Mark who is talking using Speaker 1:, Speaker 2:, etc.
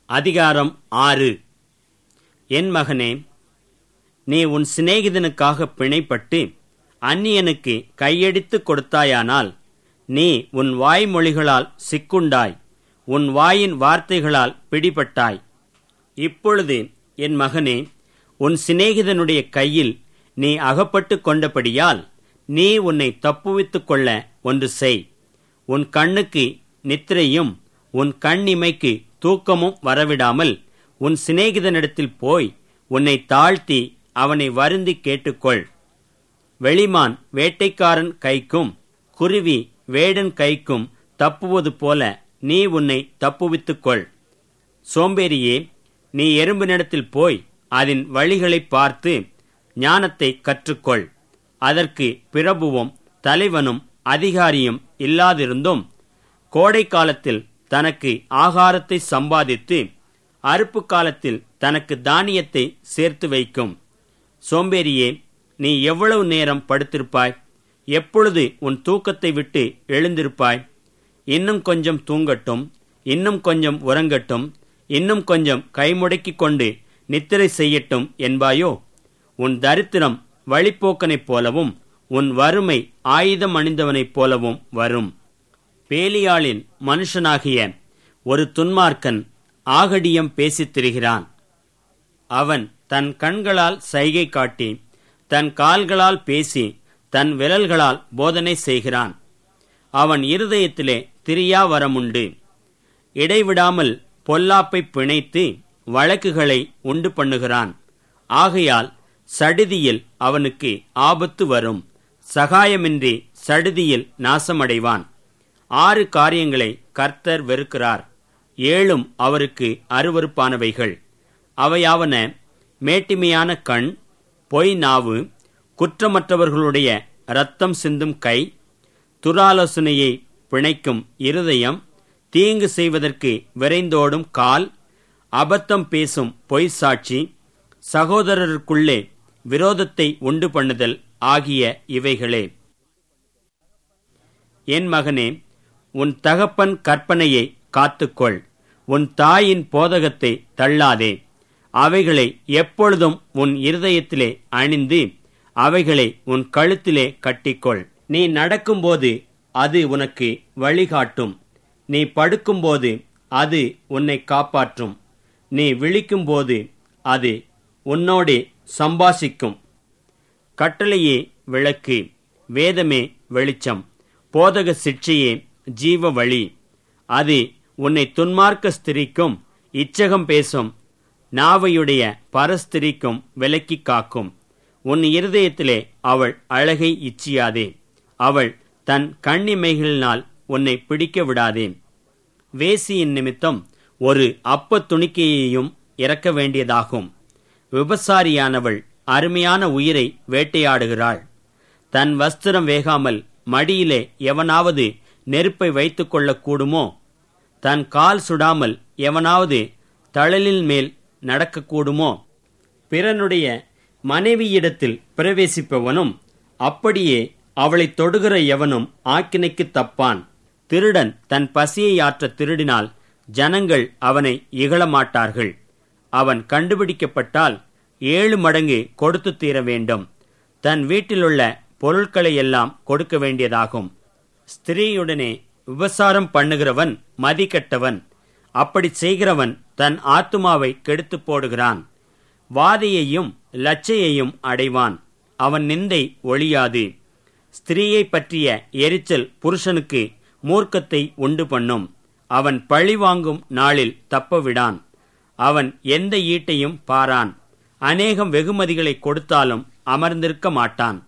Speaker 1: அதிகாரம் ஆறு என் மகனே நீ உன் சிநேகிதனுக்காக பிணைப்பட்டு அந்நியனுக்கு கையடித்துக் கொடுத்தாயானால் நீ உன் வாய்மொழிகளால் சிக்குண்டாய் உன் வாயின் வார்த்தைகளால் பிடிபட்டாய் இப்பொழுது என் மகனே உன் சிநேகிதனுடைய கையில் நீ அகப்பட்டு கொண்டபடியால் நீ உன்னை தப்புவித்துக் கொள்ள ஒன்று செய் உன் கண்ணுக்கு நித்திரையும் உன் கண்ணிமைக்கு தூக்கமும் வரவிடாமல் உன் சிநேகிதனிடத்தில் போய் உன்னை தாழ்த்தி அவனை வருந்தி கேட்டுக்கொள் வெளிமான் வேட்டைக்காரன் கைக்கும் குருவி வேடன் கைக்கும் தப்புவது போல நீ உன்னை தப்புவித்துக்கொள் சோம்பேறியே நீ எறும்பினிடத்தில் போய் அதன் வழிகளைப் பார்த்து ஞானத்தை கற்றுக்கொள் அதற்கு பிரபுவும் தலைவனும் அதிகாரியும் இல்லாதிருந்தும் கோடை காலத்தில் தனக்கு ஆகாரத்தை சம்பாதித்து அறுப்பு காலத்தில் தனக்கு தானியத்தை சேர்த்து வைக்கும் சோம்பேறியே நீ எவ்வளவு நேரம் படுத்திருப்பாய் எப்பொழுது உன் தூக்கத்தை விட்டு எழுந்திருப்பாய் இன்னும் கொஞ்சம் தூங்கட்டும் இன்னும் கொஞ்சம் உறங்கட்டும் இன்னும் கொஞ்சம் கைமுடக்கிக் கொண்டு நித்திரை செய்யட்டும் என்பாயோ உன் தரித்திரம் வழிப்போக்கனைப் போலவும் உன் வறுமை ஆயுதம் அணிந்தவனைப் போலவும் வரும் பேலியாளின் மனுஷனாகிய ஒரு துன்மார்க்கன் ஆகடியம் பேசித் திரிகிறான் அவன் தன் கண்களால் சைகை காட்டி தன் கால்களால் பேசி தன் விரல்களால் போதனை செய்கிறான் அவன் இருதயத்திலே திரியா வரமுண்டு இடைவிடாமல் பொல்லாப்பை பிணைத்து வழக்குகளை உண்டு பண்ணுகிறான் ஆகையால் சடிதியில் அவனுக்கு ஆபத்து வரும் சகாயமின்றி சடிதியில் நாசமடைவான் ஆறு காரியங்களை கர்த்தர் வெறுக்கிறார் ஏழும் அவருக்கு அருவறுப்பானவைகள் அவையாவன மேட்டிமையான கண் பொய் நாவு குற்றமற்றவர்களுடைய இரத்தம் சிந்தும் கை துராலோசனையை பிணைக்கும் இருதயம் தீங்கு செய்வதற்கு விரைந்தோடும் கால் அபத்தம் பேசும் பொய் சாட்சி சகோதரருக்குள்ளே விரோதத்தை உண்டு பண்ணுதல் ஆகிய இவைகளே என் மகனே உன் தகப்பன் கற்பனையை காத்துக்கொள் உன் தாயின் போதகத்தை தள்ளாதே அவைகளை எப்பொழுதும் உன் இருதயத்திலே அணிந்து அவைகளை உன் கழுத்திலே கட்டிக்கொள் நீ நடக்கும்போது அது உனக்கு வழிகாட்டும் நீ படுக்கும்போது அது உன்னை காப்பாற்றும் நீ விழிக்கும்போது அது உன்னோடே சம்பாசிக்கும் கட்டளையே விளக்கு வேதமே வெளிச்சம் போதக சிற்சையே ஜீவ வழி அது உன்னை துன்மார்க்க ஸ்திரிக்கும் இச்சகம் பேசும் நாவையுடைய பரஸ்திரிக்கும் விலக்கி காக்கும் உன் இருதயத்திலே அவள் அழகை இச்சியாதே அவள் தன் கண்ணிமைகளினால் உன்னை பிடிக்க விடாதே வேசியின் நிமித்தம் ஒரு அப்ப துணிக்கையையும் இறக்க வேண்டியதாகும் விபசாரியானவள் அருமையான உயிரை வேட்டையாடுகிறாள் தன் வஸ்திரம் வேகாமல் மடியிலே எவனாவது நெருப்பை வைத்துக் கொள்ளக்கூடுமோ தன் கால் சுடாமல் எவனாவது தழலில் மேல் நடக்கக்கூடுமோ பிறனுடைய மனைவியிடத்தில் பிரவேசிப்பவனும் அப்படியே அவளை தொடுகிற எவனும் ஆக்கினைக்கு தப்பான் திருடன் தன் பசியை ஆற்ற திருடினால் ஜனங்கள் அவனை இகழமாட்டார்கள் அவன் கண்டுபிடிக்கப்பட்டால் ஏழு மடங்கு கொடுத்து தீர வேண்டும் தன் வீட்டிலுள்ள பொருட்களை எல்லாம் கொடுக்க வேண்டியதாகும் ஸ்திரீயுடனே விபசாரம் பண்ணுகிறவன் மதிக்கட்டவன் அப்படி செய்கிறவன் தன் ஆத்துமாவை கெடுத்து போடுகிறான் வாதையையும் லச்சையையும் அடைவான் அவன் நிந்தை ஒழியாது ஸ்திரீயை பற்றிய எரிச்சல் புருஷனுக்கு மூர்க்கத்தை உண்டு பண்ணும் அவன் பழி வாங்கும் நாளில் தப்பவிடான் அவன் எந்த ஈட்டையும் பாரான் அநேகம் வெகுமதிகளை கொடுத்தாலும் அமர்ந்திருக்க மாட்டான்